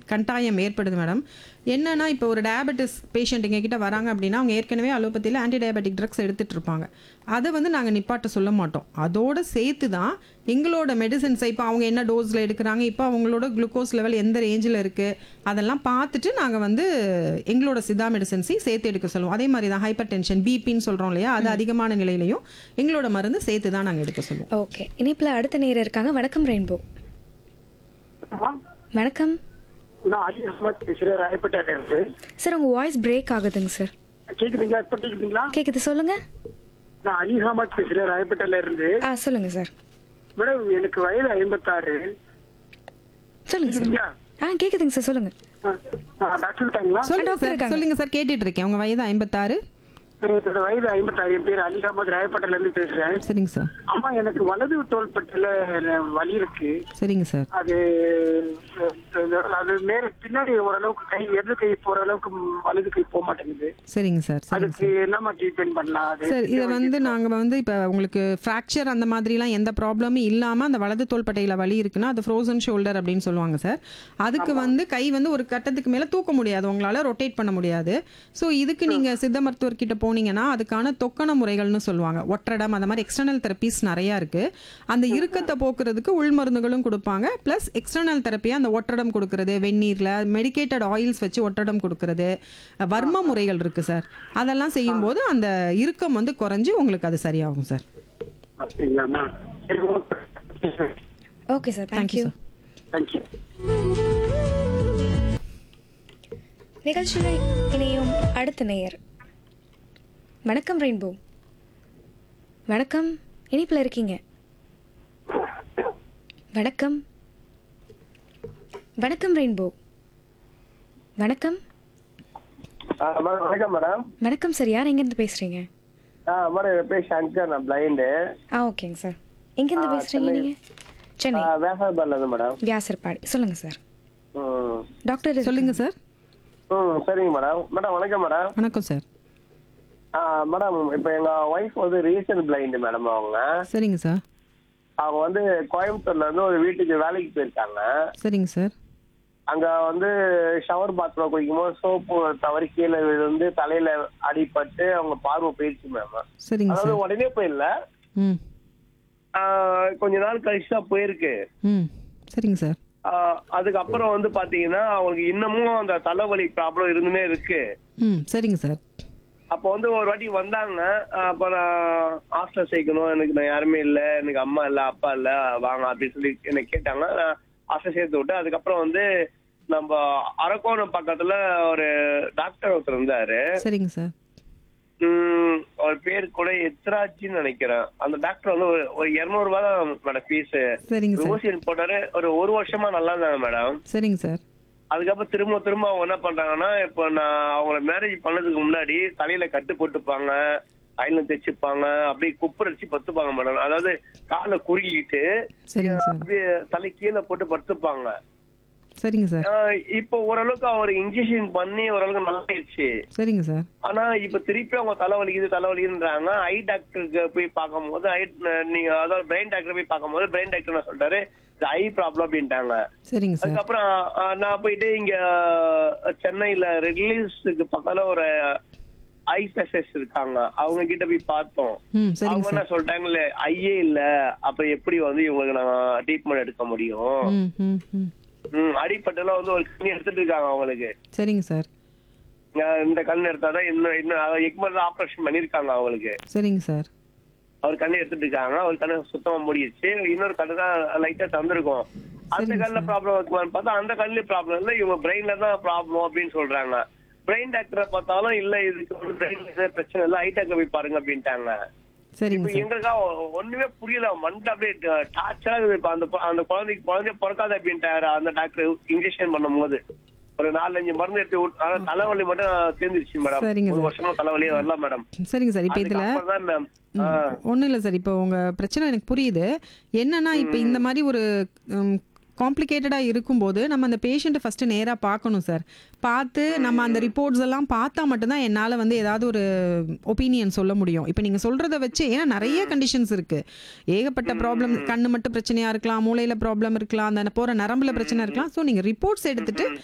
கட்டாயம் ஏற்படுது மேடம் என்னன்னா இப்போ ஒரு டயபெட்டிஸ் பேஷண்ட் எங்ககிட்ட வராங்க அப்படின்னா அவங்க ஏற்கனவே அலோபதியில் ஆன்டி டயபெட்டிக் ட்ரக்ஸ் எடுத்துட்டு இருப்பாங்க அதை வந்து நாங்கள் நிப்பாட்ட சொல்ல மாட்டோம் அதோட சேர்த்து தான் எங்களோட மெடிசின்ஸை இப்போ அவங்க என்ன டோஸில் எடுக்கிறாங்க இப்போ அவங்களோட குளுக்கோஸ் லெவல் எந்த ரேஞ்சில் இருக்குது அதெல்லாம் பார்த்துட்டு நாங்கள் வந்து எங்களோட சித்தா மெடிசன்ஸையும் சேர்த்து எடுக்க சொல்லுவோம் அதே மாதிரி தான் ஹைப்பர் டென்ஷன் பிபின்னு சொல்கிறோம் இல்லையா அது அதிகமான நிலையிலையும் எங்களோட மருந்து சேர்த்து தான் நாங்கள் எடுக்க சொல்லுவோம் ஓகே இனிப்புல அடுத்த நேரம் இருக்காங்க வணக்கம் ரெயின்போ வணக்கம் நான் அலி அஹமத் பேசுறேன் ராயப்பேட்டையில இருந்து சார் உங்க வாய்ஸ் பிரேக் ஆகுதுங்க சார் கேக்குதுங்களா இப்ப கேக்குதுங்களா கேக்குது சொல்லுங்க நான் அலி அஹமத் பேசுறேன் ராயப்பேட்டையில இருந்து ஆ சொல்லுங்க சார் மேடம் எனக்கு வயது ஐம்பத்தாறு சொல்லுங்க சார் கேக்குதுங்களா ஆ கேக்குதுங்க சார் சொல்லுங்க ஆ, ஆ, டாக்டர் இருக்காங்களா சொல்லுங்க டாக்டர் சார் இருக்காங்க. சொல்லுங்க சார் கேட்டுட்டு இருக்கேன் உங்க வயது ஐம்பத்தாறு என்னோட வயது ஐம்பத்தாறு என் பேர் அலி அஹமத் ராயப்பேட்டையில இருந்து பேசுறேன் சரிங்க சார் அம்மா எனக்கு வலது தோள்பட்டில வலி இருக்கு சரிங்க சார் அது அது நேர பின்னாடி ஓரளவுக்கு கை இடது கை போற அளவுக்கு வலது கை போக மாட்டேங்குது சரிங்க சார் சரிங்க அதுக்கு என்னமா ட்ரீட்மெண்ட் பண்ணலாம் அது சார் இதை வந்து நாங்கள் வந்து இப்போ உங்களுக்கு ஃப்ராக்சர் அந்த மாதிரிலாம் எந்த ப்ராப்ளமும் இல்லாமல் அந்த வலது தோள்பட்டையில் வலி இருக்குன்னா அது ஃப்ரோசன் ஷோல்டர் அப்படின்னு சொல்லுவாங்க சார் அதுக்கு வந்து கை வந்து ஒரு கட்டத்துக்கு மேலே தூக்க முடியாது உங்களால் ரொட்டேட் பண்ண முடியாது ஸோ இதுக்கு நீங்கள் சித்த மருத்துவர்கிட்ட போனீங்கன்னா அதுக்கான தொக்கண முறைகள்னு சொல்லுவாங்க ஒற்றடம் அந்த மாதிரி எக்ஸ்டர்னல் தெரப்பீஸ் நிறையா இருக்குது அந்த இறுக்கத்தை போக்குறதுக்கு உள் மருந்துகளும் கொடுப்பாங்க ப்ளஸ் எக்ஸ்டர்னல் தெரப்பியாக அந்த ஒற்றடம் கொடுக்கறது வெந்நீரில் மெடிக்கேட்டட் ஆயில்ஸ் வச்சு ஒற்றடம் கொடுக்கறது வர்ம முறைகள் இருக்குது சார் அதெல்லாம் செய்யும்போது அந்த இறுக்கம் வந்து குறைஞ்சி உங்களுக்கு அது சரியாகும் சார் அப்படிங்களாம்மா சரி okay okay sir thank you thank you sir thank you நிகழ்ச்சியில் இணையும் அடுத்த நேயர் வணக்கம் ரெயின்போ வணக்கம் இனிப்பில் இருக்கீங்க வணக்கம் வணக்கம் ரெயின்போ வணக்கம் ஆ, மேடம் வணக்கம் மேடம் வணக்கம் சார் யார் எங்கேருந்து பேசுகிறீங்க ஆ மேடம் என் பேர் சங்கர் நான் பிளைண்டு ஆ ஓகேங்க சார் எங்கேருந்து பேசுகிறீங்க நீங்கள் சென்னை வேசாபாடில் இருந்து மேடம் வியாசர்பாடி சொல்லுங்கள் சார் ம் டாக்டர் சொல்லுங்க சார் ம் சரிங்க மேடம் மேடம் வணக்கம் மேடம் வணக்கம் சார் ஆ மேடம் இப்போ எங்கள் ஒய்ஃப் வந்து ரீசன்ட் பிளைண்டு மேடம் அவங்க சரிங்க சார் அவங்க வந்து கோயம்புத்தூர்ல இருந்து ஒரு வீட்டுக்கு வேலைக்கு போயிருக்காங்க சரிங்க சார் அங்க வந்து ஷவர் பாத்ரூம் குளிக்கும்போது சோப்பு தவறி கீழே விழுந்து தலையில அடிபட்டு அவங்க பார்வை போயிடுச்சு மேம் சரிங்க அதாவது சார் உடனே போயிடல ம் ஆ, கொஞ்ச நாள் கழிச்சு தான் போயிருக்கு ம் சரிங்க சார் ஆஹ் அதுக்கப்புறம் வந்து பாத்தீங்கன்னா அவங்களுக்கு இன்னமும் அந்த தலைவலி ப்ராப்ளம் இருந்துனே இருக்கு ம் சரிங்க சார் அப்போ வந்து ஒரு வாட்டி வந்தாங்க ஆஹ் அப்ப நான் ஹாஸ்டல் சேர்க்கணும் எனக்கு நான் யாருமே இல்ல எனக்கு அம்மா இல்ல அப்பா இல்ல வாங்க அப்படின்னு சொல்லி என்னை கேட்டாங்க நான் ஹாஸ்டல் சேர்த்து விட்டு அதுக்கப்புறம் வந்து நம்ம அரக்கோணம் பக்கத்துல ஒரு டாக்டர் ஒருத்தர் இருந்தாரு சரிங்க சார் உம் அவர் பேர் கூட எத்ராஜின்னு நினைக்கிறேன் அந்த டாக்டர் வந்து ஒரு- ஒரு இருநூறு ரூபாய் தான் மேடம் ஃபீஸ் சரிங்க சார் ஊசி போட்டாரு ஒரு ஒரு வருஷமா நல்லா இருந்தாங்க மேடம் சரிங்க சார் அதுக்கப்புறம் திரும்ப திரும்ப அவங்க என்ன பண்றாங்கன்னா இப்போ நான் அவங்கள மேரேஜ் பண்ணதுக்கு முன்னாடி தலையில கட்டு போட்டுப்பாங்க கையில தைச்சுப்பாங்க அப்படியே குப்புரடிச்சு பத்துப்பாங்க மேடம் அதாவது காலை குறுகிட்டு சரிங்க சார் அப்படியே தலை கீழே போட்டு படுத்துப்பாங்க சரிங்க சார் ஆஹ் இப்போ ஓரளவுக்கு அவர் இன்ஜெக்ஷன் பண்ணி ஓரளவுக்கு நல்லாயிடுச்சு சரிங்க சார் ஆனா இப்ப திருப்பி அவங்க தலைவலிக்குது தலைவலிக்குன்றாங்க ஐ டாக்டருக்கு போய் பார்க்கும்போது ஐ நீங்க அதாவது பிரெயின் டாக்டர் போய் பார்க்கும்போது பிரெயின் டாக்டர் என்ன சொல்லிட்டாரு இது ஐ ப்ராப்ளம் அப்படின்ட்டாங்க சரிங்க சார் அதுக்கப்புறம் அஹ், நான் போயிட்டு இங்க அஹ், சென்னையில ரெட்லீஸ்க்கு பக்கத்துல ஒரு ஐ ஸ்பெஷலிஸ்ட் இருக்காங்க அவங்க கிட்ட போய் பார்த்தோம் ம் சரிங்க அவங்க என்ன சார் சொல்லிட்டாங்கல்ல ஐயே இல்ல அப்ப எப்படி வந்து இவங்களுக்கு நான் ட்ரீட்மெண்ட் எடுக்க முடியும் ம் ம் ம் ம், அடிப்பட்டெல்லாம் வந்து ஒரு கண்ணி எடுத்துட்டு இருக்காங்க அவங்களுக்கு சரிங்க சார் அஹ், இந்த கண் எடுத்தாதான் இன்னும் இன்னும் எக்மர் ஆபரேஷன் பண்ணிருக்காங்க அவங்களுக்கு சரிங்க சார் அவர் கண்ணு எடுத்துட்டு இருக்காங்க அவர் கண்ணு சுத்தமா முடியுச்சு இன்னொரு கண்ணு தான் லைட்டா தந்திருக்கும் அந்த சரிங்க கண்ணுல சார். ப்ராப்ளம் இருக்குமான்னு பார்த்தா அந்த கண்ணுல ப்ராப்ளம் இல்ல இவங்க பிரெயின்ல தான் ப்ராப்ளம் அப்படின்னு சொல்றாங்க பிரெயின் டாக்டரை பார்த்தாலும் இல்ல இதுக்கு ஒரு பிரெயின் பிரச்சனை இல்ல ஐ டாக்டர் போய் பாருங்க அப்படின்ட்டாங்க சரிங்க இப்ப சார் எங்களுக்கா ஒ- ஒண்ணுமே புரியல மண்டை அப்படியே டார்ச்சரா இருக்குது இப்ப அந்த பொ- அந்த குழந்தைக்கு குழந்தை பிறக்காத அப்படின்ட்டாரு அந்த டாக்டர் இன்ஜெக்ஷன் பண்ணும்போது ஒரு நாலஞ்சு மருந்து எடுத்து விட்டு- ஆனா தலைவலி மட்டும் தீர்ந்துருச்சு மேடம் சரிங்க ஒரு சார். வருஷமா தலைவலியே வரல மேடம் சரிங்க சார் இப்போ இதில் அதுக்கப்புறம் தான் மேம் ஒன்றும் இல்லை சார் இப்போ உங்கள் பிரச்சனை எனக்கு புரியுது என்னன்னா இப்போ இந்த மாதிரி ஒரு காம்ப்ளிகேட்டடாக இருக்கும்போது நம்ம அந்த பேஷண்ட்டை ஃபஸ்ட்டு நேராக பார்க்கணும் சார் பார்த்து நம்ம அந்த ரிப்போர்ட்ஸ் எல்லாம் பார்த்தா மட்டும்தான் என்னால் வந்து ஏதாவது ஒரு ஒப்பீனியன் சொல்ல முடியும் இப்போ நீங்கள் சொல்கிறத வச்சு ஏன்னா நிறைய கண்டிஷன்ஸ் இருக்குது ஏகப்பட்ட ப்ராப்ளம் கண்ணு மட்டும் பிரச்சனையாக இருக்கலாம் மூளையில் ப்ராப்ளம் இருக்கலாம் அந்த போகிற நரம்பில் பிரச்சனை இருக்கலாம் ஸோ நீங்கள் ரிப்போர்ட்ஸ் எடுத்துட்டு